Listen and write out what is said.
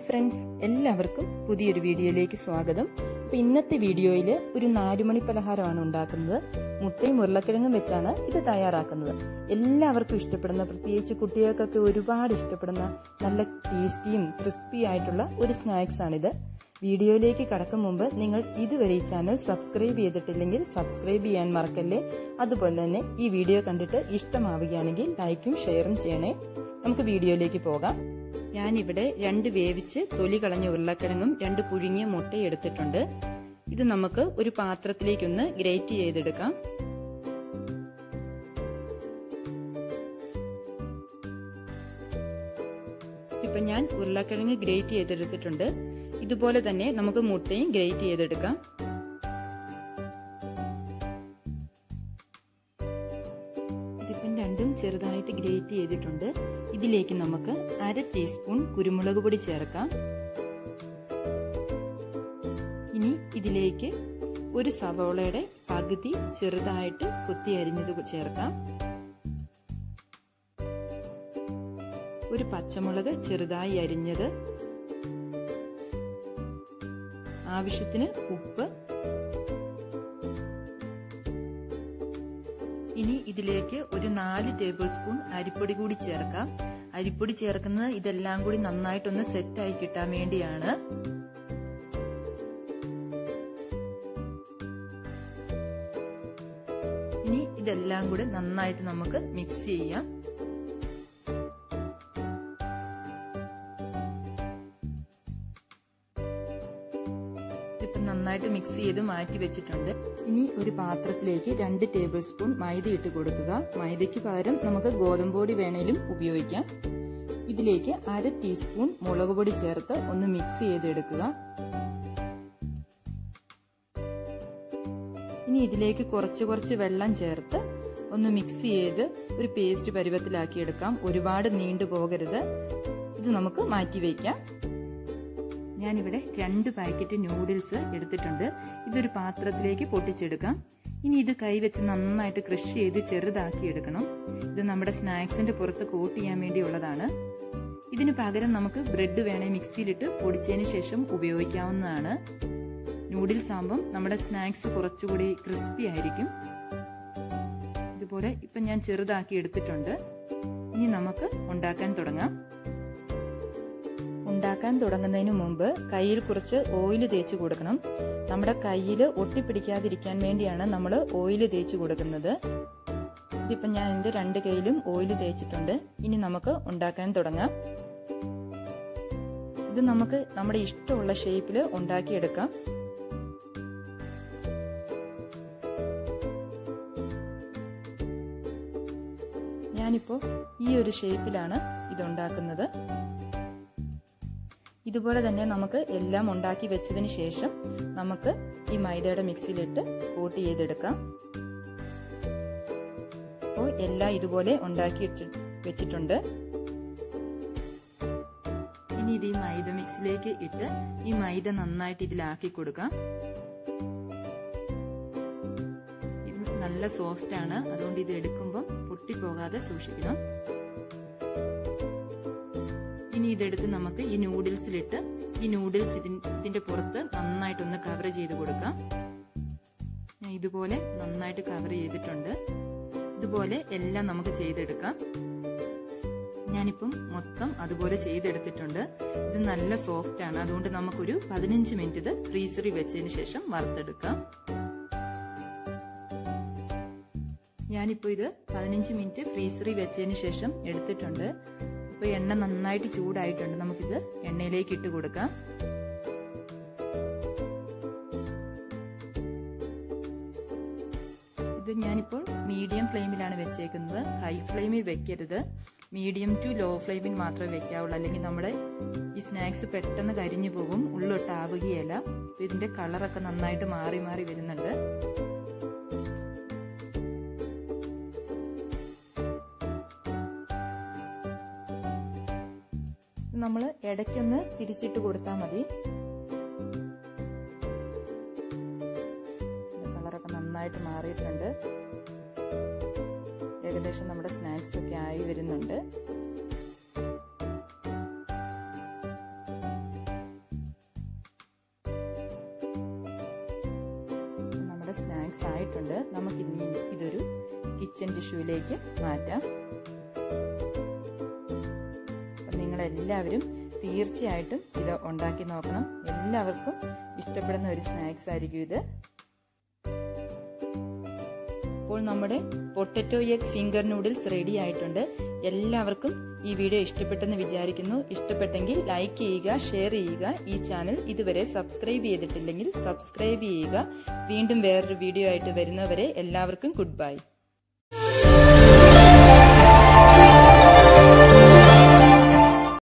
friends എല്ലാവർക്കും പുതിയൊരു വീഡിയോയിലേക്ക് സ്വാഗതം അപ്പൊ ഇന്നത്തെ വീഡിയോയിൽ ഒരു നാലുമണി പലഹാരമാണ് ഉണ്ടാക്കുന്നത് മുട്ടയും ഉരുളക്കിഴങ്ങും വെച്ചാണ് ഇത് തയ്യാറാക്കുന്നത് എല്ലാവർക്കും ഇഷ്ടപ്പെടുന്ന പ്രത്യേകിച്ച് കുട്ടികൾക്കൊക്കെ ഒരുപാട് ഇഷ്ടപ്പെടുന്ന നല്ല ടേസ്റ്റിയും ക്രിസ്പി ആയിട്ടുള്ള ഒരു സ്നാക്സ് ആണിത് വീഡിയോയിലേക്ക് കടക്കും മുമ്പ് നിങ്ങൾ ഇതുവരെ ഈ ചാനൽ സബ്സ്ക്രൈബ് ചെയ്തിട്ടില്ലെങ്കിൽ സബ്സ്ക്രൈബ് ചെയ്യാൻ മറക്കല്ലേ അതുപോലെ തന്നെ ഈ വീഡിയോ കണ്ടിട്ട് ഇഷ്ടമാവുകയാണെങ്കിൽ ലൈക്കും ഷെയറും ചെയ്യണേ നമുക്ക് വീഡിയോയിലേക്ക് പോകാം ഞാനിവിടെ രണ്ട് വേവിച്ച് തൊലി കളഞ്ഞ ഉരുളക്കിഴങ്ങും രണ്ട് പുഴുങ്ങിയ മുട്ടയും എടുത്തിട്ടുണ്ട് ഇത് നമുക്ക് ഒരു പാത്രത്തിലേക്കൊന്ന് ഗ്രേറ്റ് ചെയ്തെടുക്കാം ഇപ്പൊ ഞാൻ ഉരുളക്കിഴങ്ങ് ഗ്രേറ്റ് ചെയ്തെടുത്തിട്ടുണ്ട് ഇതുപോലെ തന്നെ നമുക്ക് മുട്ടയും ഗ്രേറ്റ് ചെയ്തെടുക്കാം ഇതിപ്പം രണ്ടും ചെറുതായിട്ട് ഗ്രേറ്റ് ചെയ്തിട്ടുണ്ട് ഇതിലേക്ക് നമുക്ക് അര ടീസ്പൂൺ കുരുമുളക് പൊടി ചേർക്കാം ഇനി ഇതിലേക്ക് ഒരു സവോളയുടെ പകുതി ചെറുതായിട്ട് കുത്തി അരിഞ്ഞത് ചേർക്കാം ഒരു പച്ചമുളക് ചെറുതായി അരിഞ്ഞത് ആവശ്യത്തിന് ഉപ്പ് ഇനി ഇതിലേക്ക് ഒരു നാല് ടേബിൾ സ്പൂൺ അരിപ്പൊടി കൂടി ചേർക്കാം അരിപ്പൊടി ചേർക്കുന്നത് ഇതെല്ലാം കൂടി നന്നായിട്ടൊന്ന് സെറ്റായി കിട്ടാൻ വേണ്ടിയാണ് ഇനി ഇതെല്ലാം കൂടി നന്നായിട്ട് നമുക്ക് മിക്സ് ചെയ്യാം ഇപ്പം നന്നായിട്ട് മിക്സ് ചെയ്ത് മാറ്റി വെച്ചിട്ടുണ്ട് ഇനി ഒരു പാത്രത്തിലേക്ക് രണ്ട് ടേബിൾ സ്പൂൺ മൈദ ഇട്ട് കൊടുക്കുക മൈദയ്ക്ക് പകരം നമുക്ക് ഗോതമ്പ് പൊടി വേണേലും ഉപയോഗിക്കാം ഇതിലേക്ക് അര ടീസ്പൂൺ മുളക് പൊടി ചേർത്ത് ഒന്ന് മിക്സ് ചെയ്തെടുക്കുക ഇനി ഇതിലേക്ക് കുറച്ച് കുറച്ച് വെള്ളം ചേർത്ത് ഒന്ന് മിക്സ് ചെയ്ത് ഒരു പേസ്റ്റ് പരുവത്തിലാക്കി എടുക്കാം ഒരുപാട് നീണ്ടു പോകരുത് ഇത് നമുക്ക് മാറ്റി വയ്ക്കാം ഞാനിവിടെ രണ്ട് പാക്കറ്റ് നൂഡിൽസ് എടുത്തിട്ടുണ്ട് ഇതൊരു പാത്രത്തിലേക്ക് പൊട്ടിച്ചെടുക്കാം ഇനി ഇത് കൈവച്ച് നന്നായിട്ട് ക്രഷ് ചെയ്ത് ചെറുതാക്കി എടുക്കണം ഇത് നമ്മുടെ സ്നാക്സിന്റെ പുറത്ത് കോട്ട് ചെയ്യാൻ വേണ്ടിയുള്ളതാണ് ഇതിന് പകരം നമുക്ക് ബ്രെഡ് വേണേ മിക്സിയിലിട്ട് പൊടിച്ചതിന് ശേഷം ഉപയോഗിക്കാവുന്നതാണ് നൂഡിൽസ് ആകുമ്പം നമ്മുടെ സ്നാക്സ് കുറച്ചുകൂടി ക്രിസ്പി ആയിരിക്കും ഇതുപോലെ ഇപ്പം ഞാൻ ചെറുതാക്കി എടുത്തിട്ടുണ്ട് ഇനി നമുക്ക് ഉണ്ടാക്കാൻ തുടങ്ങാം ഉണ്ടാക്കാൻ തുടങ്ങുന്നതിന് മുമ്പ് കയ്യിൽ കുറച്ച് ഓയിൽ തേച്ച് കൊടുക്കണം നമ്മുടെ കയ്യിൽ ഒട്ടിപ്പിടിക്കാതിരിക്കാൻ വേണ്ടിയാണ് നമ്മൾ ഓയിൽ തേച്ച് കൊടുക്കുന്നത് ഇതിപ്പം ഞാൻ എൻ്റെ രണ്ട് കയ്യിലും ഓയിൽ തേച്ചിട്ടുണ്ട് ഇനി നമുക്ക് ഉണ്ടാക്കാൻ തുടങ്ങാം ഇത് നമുക്ക് നമ്മുടെ ഇഷ്ടമുള്ള ഷേപ്പിൽ ഉണ്ടാക്കിയെടുക്കാം ഞാനിപ്പോൾ ഈ ഒരു ഷേപ്പിലാണ് ഇത് ഉണ്ടാക്കുന്നത് ഇതുപോലെ തന്നെ നമുക്ക് എല്ലാം ഉണ്ടാക്കി വെച്ചതിന് ശേഷം നമുക്ക് ഈ മൈദയുടെ മിക്സിയിലിട്ട് കൂട്ടി ചെയ്തെടുക്കാം അപ്പോൾ എല്ലാം ഇതുപോലെ ഉണ്ടാക്കി വെച്ചിട്ടുണ്ട് ഇനി ഇത് ഈ മൈദ മിക്സിലേക്ക് ഇട്ട് ഈ മൈദ നന്നായിട്ട് ഇതിലാക്കി കൊടുക്കാം ഇത് നല്ല സോഫ്റ്റ് ആണ് അതുകൊണ്ട് ഇത് എടുക്കുമ്പോൾ പൊട്ടിപ്പോകാതെ സൂക്ഷിക്കണം ഇനി ഇതെടുത്ത് നമുക്ക് ഈ നൂഡിൽസിലിട്ട് ഈ നൂഡിൽസ് ഇതിന്റെ പുറത്ത് നന്നായിട്ടൊന്ന് കവർ ചെയ്ത് കൊടുക്കാം ഞാൻ ഇതുപോലെ നന്നായിട്ട് കവർ ചെയ്തിട്ടുണ്ട് ഇതുപോലെ എല്ലാം നമുക്ക് ചെയ്തെടുക്കാം ഞാനിപ്പം മൊത്തം അതുപോലെ ചെയ്തെടുത്തിട്ടുണ്ട് ഇത് നല്ല സോഫ്റ്റ് ആണ് അതുകൊണ്ട് നമുക്കൊരു പതിനഞ്ച് മിനിറ്റ് ഇത് ഫ്രീസറിൽ വെച്ചതിന് ശേഷം വറുത്തെടുക്കാം ഞാനിപ്പോൾ ഇത് പതിനഞ്ച് മിനിറ്റ് ഫ്രീസറിൽ വെച്ചതിന് ശേഷം എടുത്തിട്ടുണ്ട് ഇപ്പോൾ എണ്ണ നന്നായിട്ട് ചൂടായിട്ടുണ്ട് നമുക്കിത് എണ്ണയിലേക്ക് ഇട്ട് കൊടുക്കാം ഇത് ഞാനിപ്പോൾ മീഡിയം ഫ്ലെയിമിലാണ് വെച്ചേക്കുന്നത് ഹൈ ഫ്ലെയിമിൽ വെക്കരുത് മീഡിയം ടു ലോ ഫ്ലെയിമിൽ മാത്രമേ വെക്കാവുള്ളൂ അല്ലെങ്കിൽ നമ്മുടെ ഈ സ്നാക്സ് പെട്ടെന്ന് കരിഞ്ഞു പോകും ഉള്ളൊട്ടാവുകയല്ല അപ്പോൾ ഇതിന്റെ കളറൊക്കെ നന്നായിട്ട് മാറി മാറി വരുന്നുണ്ട് നമ്മൾ ഇടയ്ക്കൊന്ന് തിരിച്ചിട്ട് കൊടുത്താൽ മതി കളറൊക്കെ നന്നായിട്ട് മാറിയിട്ടുണ്ട് ഏകദേശം നമ്മുടെ സ്നാക്സ് ഒക്കെ ആയി വരുന്നുണ്ട് ടിഷ്യൂയിലേക്ക് മാറ്റാം നിങ്ങളെല്ലാവരും തീർച്ചയായിട്ടും ഇത് ഉണ്ടാക്കി നോക്കണം എല്ലാവർക്കും ഇഷ്ടപ്പെടുന്ന ഒരു സ്നാക്സ് ആയിരിക്കും ഇത് അപ്പോൾ നമ്മുടെ potato egg finger noodles ready ആയിട്ടുണ്ട് എല്ലാവർക്കും ഈ വീഡിയോ ഇഷ്ടപ്പെട്ടെന്ന് വിചാരിക്കുന്നു ഇഷ്ടപ്പെട്ടെങ്കിൽ ലൈക്ക് ചെയ്യുക ഷെയർ ചെയ്യുക ഈ ചാനൽ ഇതുവരെ സബ്സ്ക്രൈബ് ചെയ്തിട്ടില്ലെങ്കിൽ സബ്സ്ക്രൈബ് ചെയ്യുക വീണ്ടും വേറൊരു വീഡിയോ ആയിട്ട് വരുന്നവരെ എല്ലാവർക്കും ഗുഡ് ബൈ